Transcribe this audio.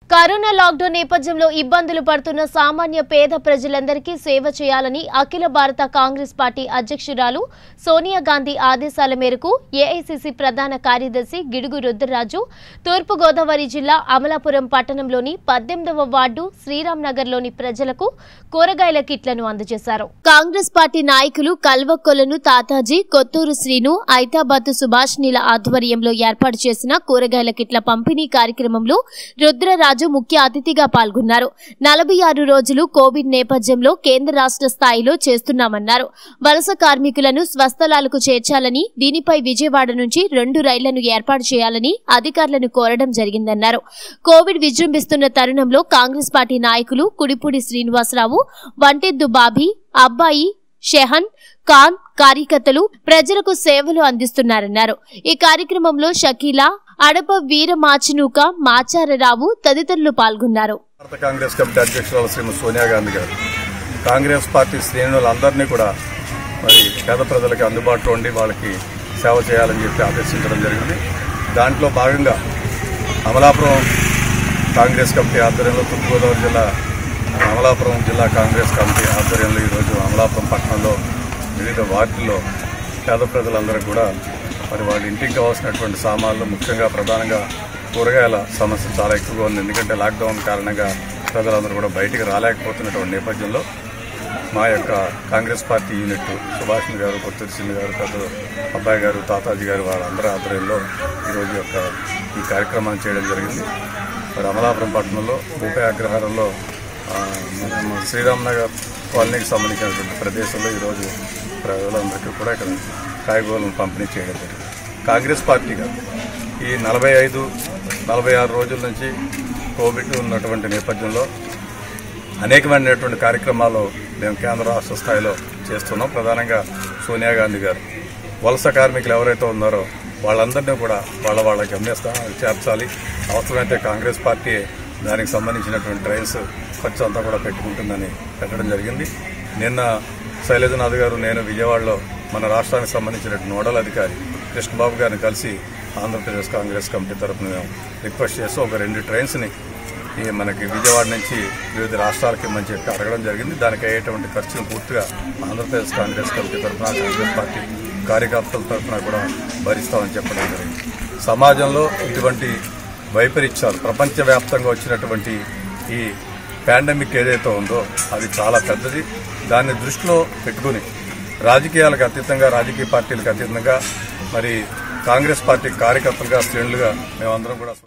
corona lockdown నేపథ్యంలో ఇబ్బందులు పడుతున్న సామాన్య పేద ప్రజలందరికీ సేవ చేయాలని అఖిల భారత కాంగ్రెస్ పార్టీ అధ్యక్షురాలు సోనియా గాంధీ ఆదేశాల మేరకు ఏఐసిసి ప్రధాన కార్యదర్శి గిడుగు రుద్రరాజు తూర్పుగోదావరి జిల్లా అమలాపురం పట్టణంలోని పద్దెనిమిదవ వార్డు శ్రీరామ్ నగర్లోని ప్రజలకు కూరగాయల కిట్లను అందజేశారు కాంగ్రెస్ పార్టీ నాయకులు కల్వకొలను తాతాజీ కొత్తూరు శ్రీను ఐతాబాద్ సుభాష్ నీల ఆధ్వర్యంలో ఏర్పాటు చేసిన కూరగాయల కిట్ల పంపిణీ కార్యక్రమంలో రుద్రరాజు ముఖ్య అతిథిగా పాల్గొన్నారు నలభై ఆరు రోజులు కోవిడ్ నేపథ్యంలో కేంద్ర రాష్ట్ర స్థాయిలో చేస్తున్నామన్నారు వలస కార్మికులను స్వస్థలాలకు చేర్చాలని దీనిపై విజయవాడ నుంచి రెండు రైళ్లను ఏర్పాటు చేయాలని అధికారులను కోరడం జరిగిందన్నారు కోవిడ్ విజృంభిస్తున్న తరుణంలో కాంగ్రెస్ పార్టీ నాయకులు కుడిపూడి శ్రీనివాసరావు వంటెద్దు బాబీ అబ్బాయి షెహన్ ఖాన్ కార్యకర్తలు ప్రజలకు సేవలు అందిస్తున్నారన్నారు ఈ కార్యక్రమంలో షకీలా అడప వీర మాచినూక మాచారరావు తదితరులు పాల్గొన్నారు భారత కాంగ్రెస్ కమిటీ అధ్యక్షురాలు శ్రీమతి సోనియా గాంధీ గారు కాంగ్రెస్ పార్టీ శ్రేణులందరినీ కూడా మరి పేద ప్రజలకి అందుబాటులో ఉండి వాళ్ళకి సేవ చేయాలని చెప్పి ఆదేశించడం జరిగింది దాంట్లో భాగంగా అమలాపురం కాంగ్రెస్ కమిటీ ఆధ్వర్యంలో తూర్పుగోదావరి జిల్లా అమలాపురం జిల్లా కాంగ్రెస్ కమిటీ ఆధ్వర్యంలో ఈరోజు అమలాపురం పట్టణంలో వివిధ వార్డుల్లో పేద ప్రజలందరూ కూడా మరి వాళ్ళ ఇంటికి కావాల్సినటువంటి సామాన్లు ముఖ్యంగా ప్రధానంగా కూరగాయల సమస్య చాలా ఎక్కువగా ఉంది ఎందుకంటే లాక్డౌన్ కారణంగా ప్రజలందరూ కూడా బయటికి రాలేకపోతున్నటువంటి నేపథ్యంలో మా యొక్క కాంగ్రెస్ పార్టీ యూనిట్ సుభాష్ గారు కొత్తూరు సింగ్ గారు పెద్దలు అబ్బాయి గారు తాతాజీ గారు వాళ్ళందరి ఆధ్వర్యంలో ఈరోజు యొక్క ఈ కార్యక్రమాన్ని చేయడం జరిగింది మరి అమలాపురం పట్టణంలో భూపే అగ్రహారంలో ఆ, మన శ్రీరామ్ నగర్ కాలనీకి సంబంధించినటువంటి ప్రదేశంలో ఈరోజు ప్రజలందరికీ కూడా ఇక్కడ కాయగూరలను పంపిణీ చేయడం జరిగింది కాంగ్రెస్ పార్టీగా ఈ నలభై ఐదు నలభై ఆరు రోజుల నుంచి కోవిడ్ ఉన్నటువంటి నేపథ్యంలో అనేకమైనటువంటి కార్యక్రమాలు మేము కేంద్ర రాష్ట్ర స్థాయిలో చేస్తున్నాం ప్రధానంగా సోనియా గాంధీ గారు వలస కార్మికులు ఎవరైతే ఉన్నారో వాళ్ళందరినీ కూడా వాళ్ళ వాళ్ళ గమ్యస్థానాలకు చేర్చాలి అవసరమైతే కాంగ్రెస్ పార్టీ దానికి సంబంధించినటువంటి ట్రైన్స్ ఖర్చు అంతా కూడా పెట్టుకుంటుందని పెట్టడం జరిగింది నిన్న శైలజనాథ్ గారు నేను విజయవాడలో మన రాష్ట్రానికి సంబంధించిన నోడల్ అధికారి కృష్ణబాబు గారిని కలిసి ఆంధ్రప్రదేశ్ కాంగ్రెస్ కమిటీ తరఫున మేము రిక్వెస్ట్ చేసి ఒక రెండు ట్రైన్స్ని ఈ మనకి విజయవాడ నుంచి వివిధ రాష్ట్రాలకి ఇమ్మని చెప్పి అడగడం జరిగింది దానికి అయ్యేటువంటి ఖర్చును పూర్తిగా ఆంధ్రప్రదేశ్ కాంగ్రెస్ కమిటీ తరఫున కాంగ్రెస్ పార్టీ కార్యకర్తల తరఫున కూడా భరిస్తామని చెప్పడం జరిగింది సమాజంలో ఇటువంటి వైపరీత్యాలు ప్రపంచవ్యాప్తంగా వచ్చినటువంటి ఈ పాండమిక్ ఏదైతే ఉందో అది చాలా పెద్దది దాన్ని దృష్టిలో పెట్టుకుని రాజకీయాలకు అతీతంగా రాజకీయ పార్టీలకు అతీతంగా మరి కాంగ్రెస్ పార్టీ కార్యకర్తలుగా శ్రేణులుగా మేమందరం కూడా